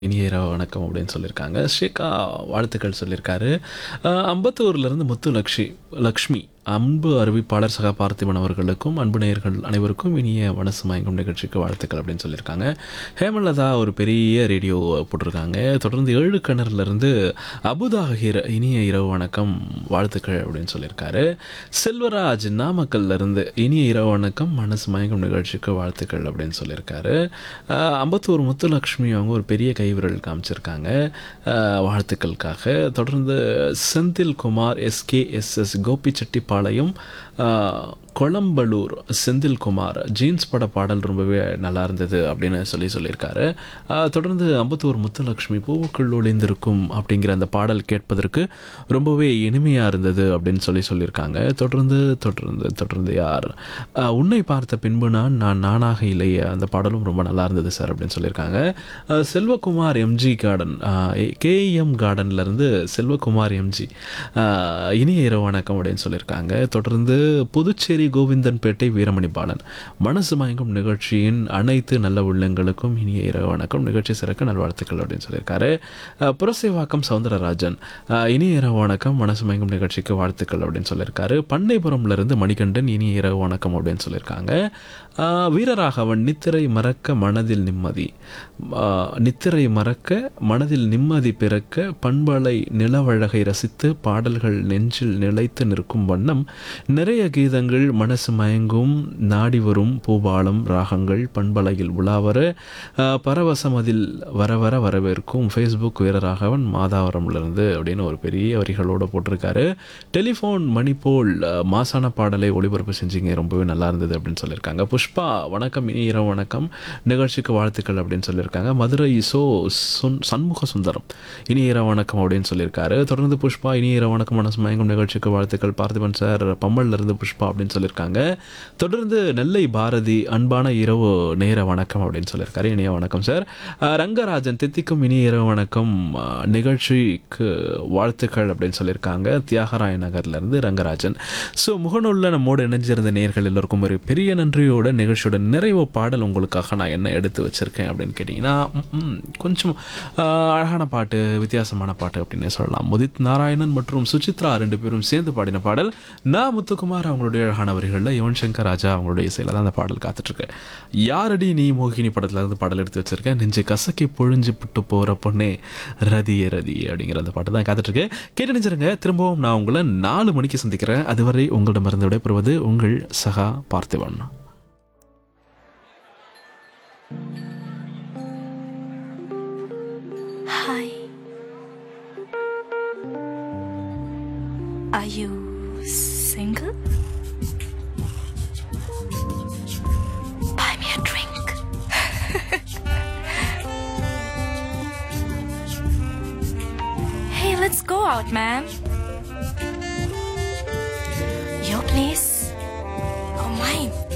இனிய இரவு வணக்கம் அப்படின்னு சொல்லியிருக்காங்க ஸ்ரீகா வாழ்த்துக்கள் சொல்லியிருக்காரு அஹ், அம்பத்தூர்லேருந்து முத்து லக்ஷி லக்ஷ்மி அன்பு அறிவிப்பாளர் சகா பார்த்திபன் அவர்களுக்கும் அன்பு நேயர்கள் அனைவருக்கும் இனிய மனசு மயங்கும் நிகழ்ச்சிக்கு வாழ்த்துக்கள் அப்படின்னு சொல்லியிருக்காங்க ஹேமலதா ஒரு பெரிய ரேடியோ போட்டிருக்காங்க தொடர்ந்து ஏழு கிணறுலேருந்து அபுதாகிர் இனிய இரவு வணக்கம் வாழ்த்துக்கள் அப்படின்னு சொல்லியிருக்காரு செல்வராஜ் நாமக்கல்ல இருந்து இனிய இரவு வணக்கம் மனசு மயங்கும் நிகழ்ச்சிக்கு வாழ்த்துக்கள் அப்படின்னு சொல்லியிருக்காரு அஹ், அம்பத்தூர் முத்துலக்ஷ்மி அவங்க ஒரு பெரிய கைவிரல் காமிச்சிருக்காங்க அஹ், வாழ்த்துக்களுக்காக தொடர்ந்து செந்தில் குமார் எஸ்கேஎஸ்எஸ் கோபிச்செட்டிப்பாளையம் அஹ், கொளம்பலூர் செந்தில்குமார் ஜீன்ஸ் பட பாடல் ரொம்பவே நல்லா இருந்தது அப்படின்னு சொல்லி சொல்லியிருக்காரு அஹ், தொடர்ந்து அம்பத்தூர் முத்துலக்ஷ்மி பூவுக்குள் ஒளிந்திருக்கும் அப்படிங்கிற அந்த பாடல் கேட்பதற்கு ரொம்பவே இனிமையாக இருந்தது அப்படின்னு சொல்லி சொல்லியிருக்காங்க தொடர்ந்து தொடர்ந்து தொடர்ந்து யார் அஹ், உன்னை பார்த்த பின்பு நான் நான் நானாக இல்லையே அந்த பாடலும் ரொம்ப நல்லா இருந்தது சார் அப்படின்னு சொல்லியிருக்காங்க அஹ், செல்வகுமார் எம்ஜி கார்டன் கேஎம் கார்டன்லேருந்து செல்வகுமார் எம்ஜி அஹ், இனிய இரவு வணக்கம் அப்படின்னு சொல்லியிருக்காங்க தொடர்ந்து புதுச்சேரி கோவிந்தன்பேட்டை வீரமணி பாலன் மனசு மயங்கும் நிகழ்ச்சியின் அனைத்து நல்ல உள்ளங்களுக்கும் இனிய இரவு வணக்கம் நிகழ்ச்சி சிறக்க நல்வாழ்த்துக்கள் அப்படின்னு சொல்லியிருக்காரு அஹ், புரசைவாக்கம் சவுந்தரராஜன் அஹ், இனிய இரவு வணக்கம் மனசு மயங்கும் நிகழ்ச்சிக்கு வாழ்த்துக்கள் அப்படின்னு சொல்லியிருக்காரு பண்ணைபுரம்ல இருந்து மணிகண்டன் இனிய இரவு வணக்கம் அப்படின்னு சொல்லியிருக்காங்க அஹ், வீரராகவன் நித்திரை மறக்க மனதில் நிம்மதி அஹ், நித்திரை மறக்க மனதில் நிம்மதி பிறக்க பண்பலை நிலவழகை ரசித்து பாடல்கள் நெஞ்சில் நிலைத்து நிற்கும் வண்ணம் நிறைய கீதங்கள் மனசு மயங்கும் நாடி வரும் பூபாலம் ராகங்கள் பண்பலையில் உலாவர அஹ், பரவசம் அதில் வர வர வரவேற்கும் ஃபேஸ்புக் வீரராகவன் மாதாவரம்லேருந்து அப்படின்னு ஒரு பெரிய வரிகளோட போட்டிருக்காரு டெலிஃபோன் மணி போல் அஹ், மாசான பாடலை ஒளிபரப்பு செஞ்சீங்க ரொம்பவே நல்லா இருந்தது அப்படின்னு சொல்லியிருக்காங்க புஷ்பா வணக்கம் இனி இரவு வணக்கம் நிகழ்ச்சிக்கு வாழ்த்துக்கள் அப்படின்னு சொல்லியிருக்காங்க மதுரை சோ சுன் சண்முக சுந்தரம் இனி இரவு வணக்கம் அப்படின்னு சொல்லியிருக்காரு தொடர்ந்து புஷ்பா இனி இரவு வணக்கம் மனசு மயங்கும் நிகழ்ச்சிக்கு வாழ்த்துக்கள் பார்த்திபன் சார் பம்மல்ல இருந்து புஷ்பா அப்படின்னு சொல்லியிருக்காங்க தொடர்ந்து நெல்லை பாரதி அன்பான இரவு நேர வணக்கம் அப்படின்னு சொல்லியிருக்காரு இனிய வணக்கம் சார் அஹ், ரங்கராஜன் தித்திக்கும் இனிய இரவு வணக்கம் அஹ், நிகழ்ச்சிக்கு வாழ்த்துக்கள் அப்படின்னு சொல்லியிருக்காங்க தியாகராய நகர்ல இருந்து ரங்கராஜன் ஸோ முகநூலில் நம்மோடு இணைஞ்சிருந்த நேயர்கள் எல்லோருக்கும் ஒரு பெரிய நன்றியோட நிகழ்ச்சியோட நிறைவு பாடல் உங்களுக்காக நான் என்ன எடுத்து வச்சிருக்கேன் அப்படின்னு கேட்டிங்கன்னா ம், ம், கொஞ்சம் ஆஹ், அழகான பாட்டு வித்தியாசமான பாட்டு அப்படின்னு சொல்லலாம் முதித் நாராயணன் மற்றும் சுசித்ரா ரெண்டு பேரும் சேர்ந்து பாடின பாடல் நான் முத்துக்குமார் அவங்களுடைய அழகான வரிகளில் யுவன் சங்கர் ராஜா அவங்களுடைய இசையில் தான் அந்த பாடல் காத்துட்ருக்கு யாரடி நீ மோகினி படத்துல இருந்து பாடல் எடுத்து வச்சிருக்கேன் நெஞ்சு கசக்கி பொழிஞ்சு புட்டு போகிற பொண்ணே ரதியே ரதியே அப்படிங்கிற அந்த பாட்டு தான் காத்துட்ருக்கு கேட்டு நினைச்சிருங்க திரும்பவும் நான் உங்களை நாலு மணிக்கு சந்திக்கிறேன் அதுவரை உங்களிடமிருந்து விடைபெறுவது உங்கள் சகா Parthiban Hi. Are you single? Buy me a drink. hey, let's go out, man. Your place or mine?